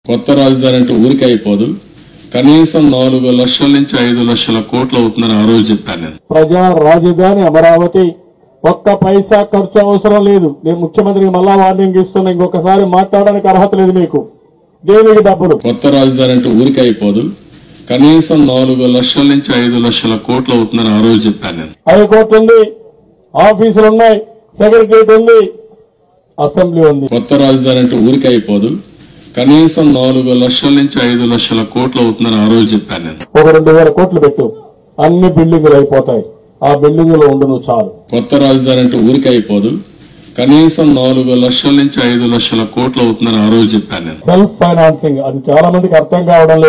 కొత్త రాజధాని అంటే ఊరికే అయిపోదు కనీసం నాలుగు లక్షల నుంచి ఐదు లక్షల కోట్లు అవుతుందని ఆ రోజు చెప్పాను నేను ప్రజా రాజధాని అమరావతి ఒక్క పైసా ఖర్చు అవసరం లేదు నేను ముఖ్యమంత్రికి మళ్ళా వార్నింగ్ ఇస్తున్నా ఇంకొకసారి మాట్లాడడానికి అర్హత లేదు మీకు దేనికి డబ్బులు కొత్త రాజధాని అంటే ఊరికే అయిపోదు కనీసం నాలుగు లక్షల నుంచి ఐదు లక్షల కోట్లు అవుతుందని ఆ రోజు చెప్పాను నేను హైకోర్టు ఉంది ఆఫీసులు ఉన్నాయి సెక్రటరియట్ ఉంది అసెంబ్లీ ఉంది కొత్త రాజధాని అంటే ఊరికే అయిపోదు కనీసం నాలుగు లక్షల నుంచి ఐదు లక్షల కోట్లు అవుతుందని ఆ రోజు చెప్పాను నేను ఒక రెండు వేల కోట్లు పెట్టు అన్ని బిల్డింగులు అయిపోతాయి ఆ బిల్డింగులు ఉండు నువ్వు చాలు కొత్త రాజధాని అంటే ఊరికే అయిపోదు కనీసం నాలుగు లక్షల నుంచి ఐదు లక్షల కోట్లు అవుతుందని ఆ రోజు చెప్పాను నేను సెల్ఫ్ ఫైనాన్సింగ్ అది చాలా మందికి అర్థం కావడం లేదు